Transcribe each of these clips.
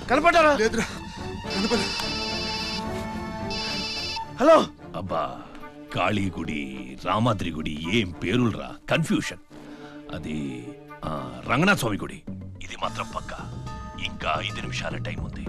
కనపడ్డారా లేదురా కనపడ హలో అబ్బా కాళీ గుడి రామాద్రి గుడి ఏం పేరులరా కన్ఫ్యూషన్ అది ఆ, రంగనాథ స్వామి గుడి ఇది మాత్రం పక్క ఇంకా ఐదు నిమిషాల టైం ఉంది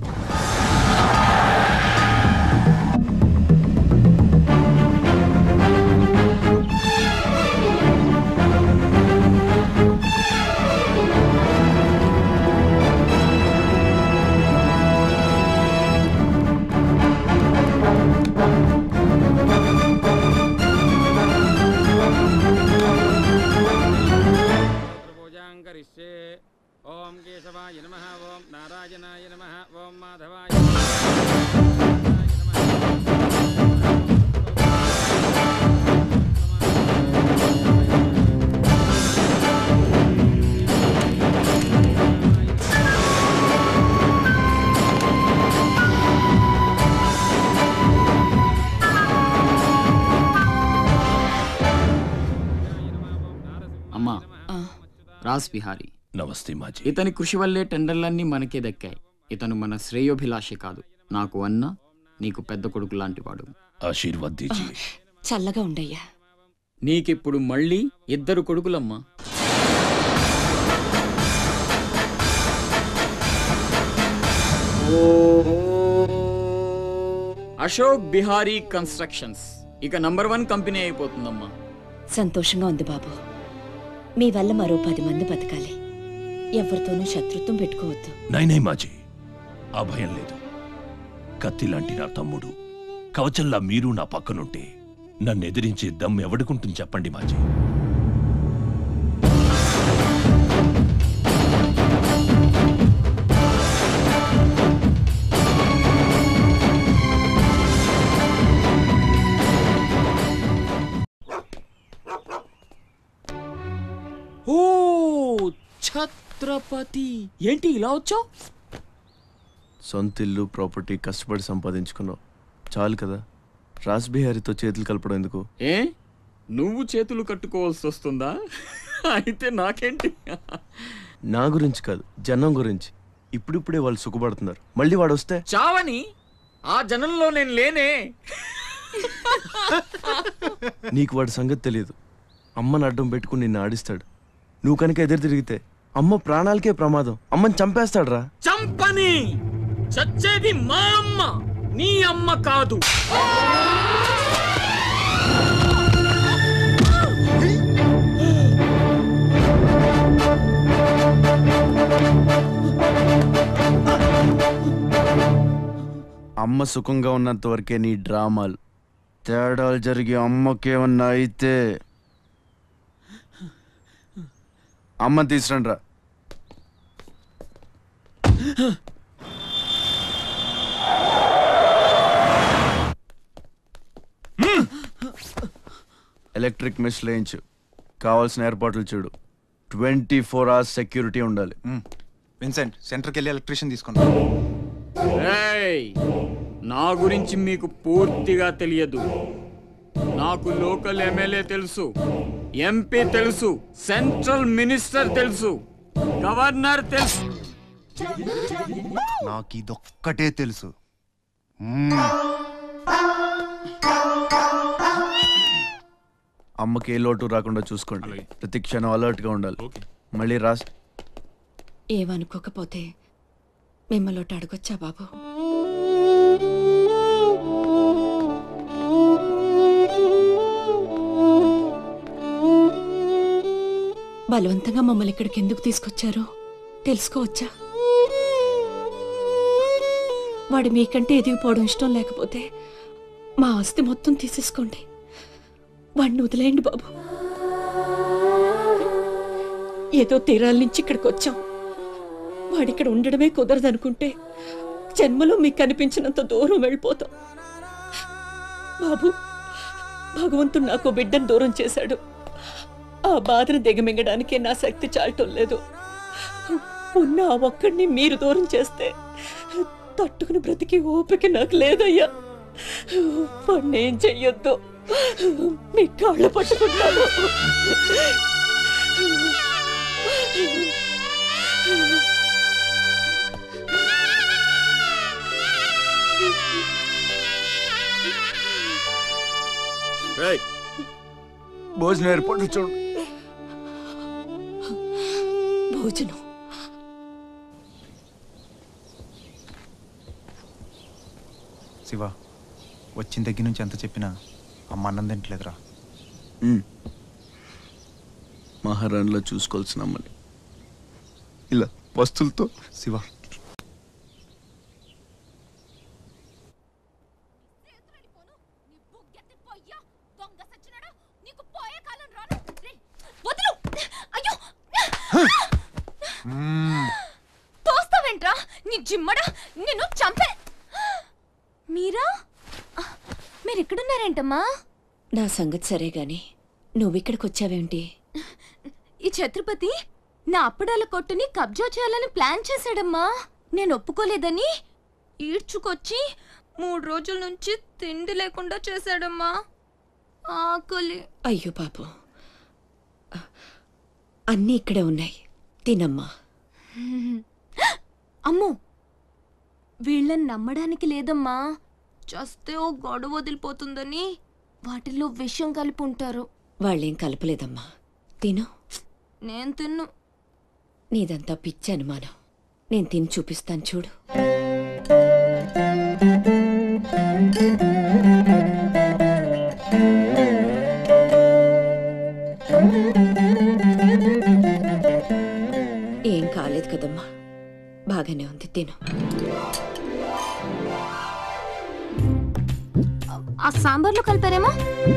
పూజాం కరిష్యే ఓం కేశవాయ నమ ఓం నారాయణాయ నమ ఓం మాధవాయ అమ్మా రాజ్ బిహారీ నమస్తే మాజీ ఇతని కృషి వల్లే టెండర్లన్నీ మనకే దక్కాయి ఇతను మన శ్రేయోభిలాషి కాదు నాకు అన్న నీకు పెద్ద కొడుకు లాంటివాడు ఆశీర్వాద్ దీజీ చల్లగా ఉండయ్యా నీకిప్పుడు మళ్ళీ ఇద్దరు కొడుకులమ్మా అశోక్ బిహారీ కన్స్ట్రక్షన్స్ ఇక నంబర్ వన్ కంపెనీ అయిపోతుందమ్మా సంతోషంగా ఉంది బాబు మీ వల్ల మరో పది మంది బతకాలి ఎవరితోనూ శత్రుత్వం పెట్టుకోవద్దు నైనై మాజీ ఆ భయం లేదు కత్తి లాంటి నా తమ్ముడు కవచంలా మీరు నా పక్కనుంటే నన్ను ఎదిరించే దమ్ ఎవడుకుంటుంది చెప్పండి మాజీ ఓ ఛత్రపతి ఏంటి ఇలా వచ్చావు సొంత ఇల్లు ప్రాపర్టీ కష్టపడి సంపాదించుకున్నావు చాలు కదా రాజ్ బిహారీతో చేతులు కలపడం ఎందుకు ఏ నువ్వు చేతులు కట్టుకోవాల్సి వస్తుందా అయితే నాకేంటి నా గురించి కాదు జనం గురించి ఇప్పుడిప్పుడే వాళ్ళు సుఖపడుతున్నారు మళ్ళీ వాడు వస్తే చావని ఆ జనంలో నేను లేనే నీకు వాడి సంగతి తెలియదు అమ్మని అడ్డం పెట్టుకుని నిన్ను ఆడిస్తాడు నువ్వు కనుక ఎదురు తిరిగితే అమ్మ ప్రాణాలకే ప్రమాదం అమ్మని చంపేస్తాడు రా చంపని చచ్చేది మా అమ్మ నీ అమ్మ కాదు అమ్మ సుఖంగా ఉన్నంత వరకే నీ డ్రామాలు తేడాలు జరిగి అమ్మకేమన్నా అయితే అమ్మని తీసురండి రా ఎలక్ట్రిక్ మెష్ లేయించు కావాల్సిన ఏర్పాట్లు చూడు ట్వంటీ ఫోర్ అవర్స్ సెక్యూరిటీ ఉండాలి విన్సెంట్ సెంటర్కి వెళ్ళి ఎలక్ట్రీషియన్ తీసుకున్నా ఏయ్, నా గురించి మీకు పూర్తిగా తెలియదు నాకు లోకల్ ఎమ్మెల్యే తెలుసు ఎంపీ తెలుసు సెంట్రల్ మినిస్టర్ తెలుసు గవర్నర్ తెలుసు నాకు ఇదొక్కటే తెలుసు మ్మ్. అమ్మకి ఏ లోటు రాకుండా చూసుకోండి ప్రతి క్షణం అలర్ట్ గా ఉండాలి మళ్ళీ రాస్ ఏమనుకోకపోతే మిమ్మల్ని ఒకటి అడగొచ్చా బాబు బలవంతంగా మమ్మల్ని ఇక్కడికి ఎందుకు తీసుకొచ్చారో తెలుసుకోవచ్చా వాడు మీకంటే ఎదిగిపోవడం ఇష్టం లేకపోతే మా ఆస్తి మొత్తం తీసేసుకోండి వాడిని వదిలేయండి బాబు ఏదో తీరాల నుంచి ఇక్కడికి వచ్చాం వాడిక్కడ ఉండడమే కుదరదనుకుంటే జన్మలో మీకు కనిపించినంత దూరం వెళ్ళిపోతాం బాబు భగవంతుడు నాకు బిడ్డను దూరం చేశాడు ఆ బాధను దిగమింగడానికే నా శక్తి చాలటం లేదు ఉన్న ఆ ఒక్కడిని మీరు దూరం చేస్తే తట్టుకుని బ్రతికి ఓపిక నాకు లేదయ్యా వాడిని ఏం చెయ్యొద్దు మీ కాళ్ళు పట్టుకుంటాను భోజనం ఏర్పాటు చూడు భోజనం శివ వచ్చిన దగ్గర నుంచి ఎంత చెప్పినా అమ్మ అన్నం తింటలేదురా మహారాణిలో చూసుకోవాల్సిన అమ్మని ఇలా వస్తులతో శివ వదులు అయ్యో తోస్తావేంట్రా నీ జిమ్మడా నిన్ను చంపే మీరా మీరు ఇక్కడున్నారేంటమ్మా నా సంగతి సరే గాని నువ్విక్కడికి వచ్చావేమిటి ఈ ఛత్రపతి నా అప్పడాల కొట్టుని కబ్జా చేయాలని ప్లాన్ చేశాడమ్మా నేను ఒప్పుకోలేదని ఈడ్చుకొచ్చి మూడు రోజుల నుంచి తిండి లేకుండా చేశాడమ్మా ఆకలి అయ్యో పాపం అన్నీ ఇక్కడే ఉన్నాయి తినమ్మా అమ్మో వీళ్ళని నమ్మడానికి లేదమ్మా చస్తే ఓ గొడవ వదిలిపోతుందని వాటిల్లో విషం కలిపి ఉంటారు వాళ్ళేం కలపలేదమ్మా తిను నేను తిన్ను నీదంతా పిచ్చి అనుమానం నేను తిని చూపిస్తాను చూడు ఏం కాలేదు కదమ్మా బాగానే ఉంది తిను ఆ సాంబార్లో కలిపారేమో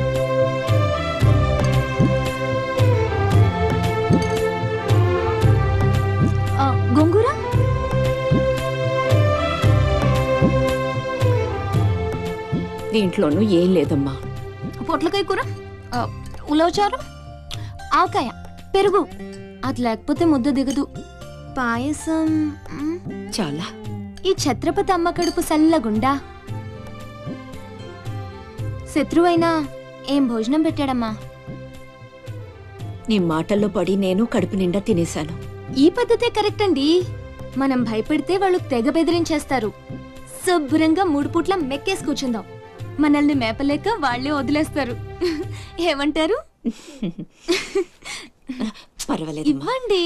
ఆ, గోంగూర దీంట్లోనూ ఏం లేదమ్మా పొట్లకాయ కూర ఆ, ఉలవచారు ఆవకాయ పెరుగు అది లేకపోతే ముద్ద దిగదు పాయసం మ్, చాలా ఈ ఛత్రపతి అమ్మ కడుపు సల్లగుండా శత్రువైనా ఏం భోజనం పెట్టాడమ్మా నీ మాటల్లో పడి నేను కడుపు నిండా తినేశాను ఈ పద్ధతే కరెక్ట్ అండి మనం భయపెడితే వాళ్ళు తెగ బెదిరించేస్తారు శుభ్రంగా మూడు పూట్ల మెక్కేసి కూర్చుందాం మనల్ని మేపలేక వాళ్ళే వదిలేస్తారు ఏమంటారు పర్వాలేదమ్మా ఇవ్వండి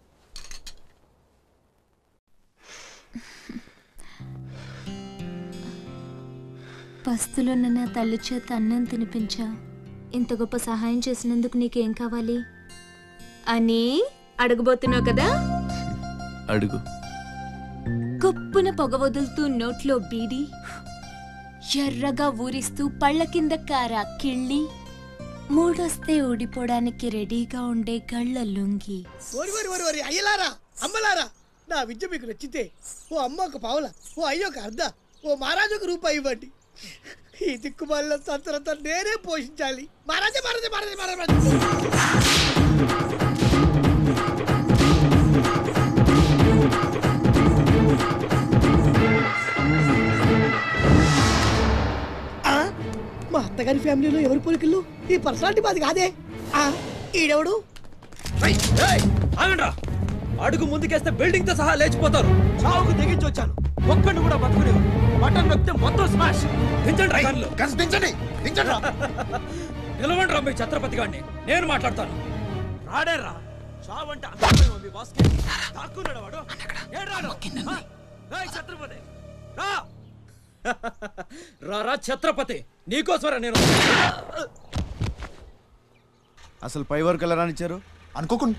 పస్తులున్న నా తల్లి చేత అన్నం తినిపించా ఇంత గొప్ప సహాయం చేసినందుకు నీకేం కావాలి అని అడగబోతున్నావు కదా అడుగు కొప్పున పొగ వదులుతూ నోట్లో బీడి ఎర్రగా ఊరిస్తూ పళ్ళ కింద కార కిళ్ళి మూడొస్తే ఊడిపోవడానికి రెడీగా ఉండే గళ్ళ లుంగి ఓరి ఓరి ఓరి ఓరి అయ్యలారా అమ్మలారా నా విద్య మీకు నచ్చితే ఓ అమ్మ ఒక పావుల ఓ అయ్య ఒక అర్ధ ఓ మహారాజు ఒక రూపాయి ఇవ్వండి ఈ దిక్కుమాలిన సంతరంతా నేనే పోషించాలి మహారాజా మహారాజా మహారాజా మహారాజా ఆ, మా అత్తగారి ఫ్యామిలీలో ఎవరి పోలికలు ఈ పర్సనాలిటీ మాది కాదే ఆ, ఈడెవడు ఆగండ్రా అడుగు ముందుకేస్తే బిల్డింగ్ తో సహా లేచిపోతారు చావుకు తెగించి వచ్చాను ఒక్కడిని కూడా బతుకునే బటన్ నొక్కితే మొత్తం స్మాష్ దించండి రా కార్లు. దించండి దించండి నిలవండి రా మీ ఛత్రపతి గారిని నేను మాట్లాడతాను రాడేరా చావంటే అంత ఉంది బాస్కి దాక్కున్నాడు వాడు ఏడు రాడు ఆ? ఏయ్ ఛత్రపతి రా రా రా ఛత్రపతి నీకోసమరా నేను అసలు పై వరకు ఎలా రానిచ్చారు అనుకోకుండా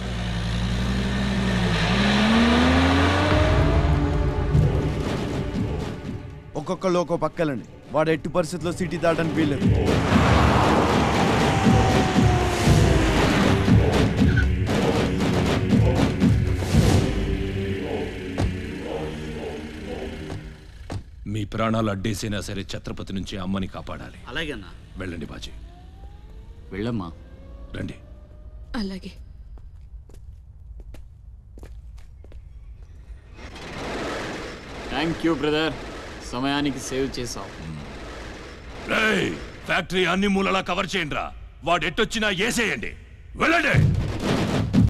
ఒక్కొక్కళ్ళు ఒక్కో పక్కలండి వాడు ఎట్టి పరిస్థితుల్లో సిటీ దాటడానికి వీల్లేదు మీ ప్రాణాలు అడ్డేసైనా సరే ఛత్రపతి నుంచి అమ్మని కాపాడాలి అలాగేనా వెళ్ళండి బాజీ వెళ్ళమ్మా రండి అలాగే థ్యాంక్ యూ బ్రదర్ సమయానికి సేవ్ చేసావు రేయ్ ఫ్యాక్టరీ అన్ని మూలలా కవర్ చేయండి రా వాడు ఎట్టొచ్చినా ఏసేయండి వెళ్ళండి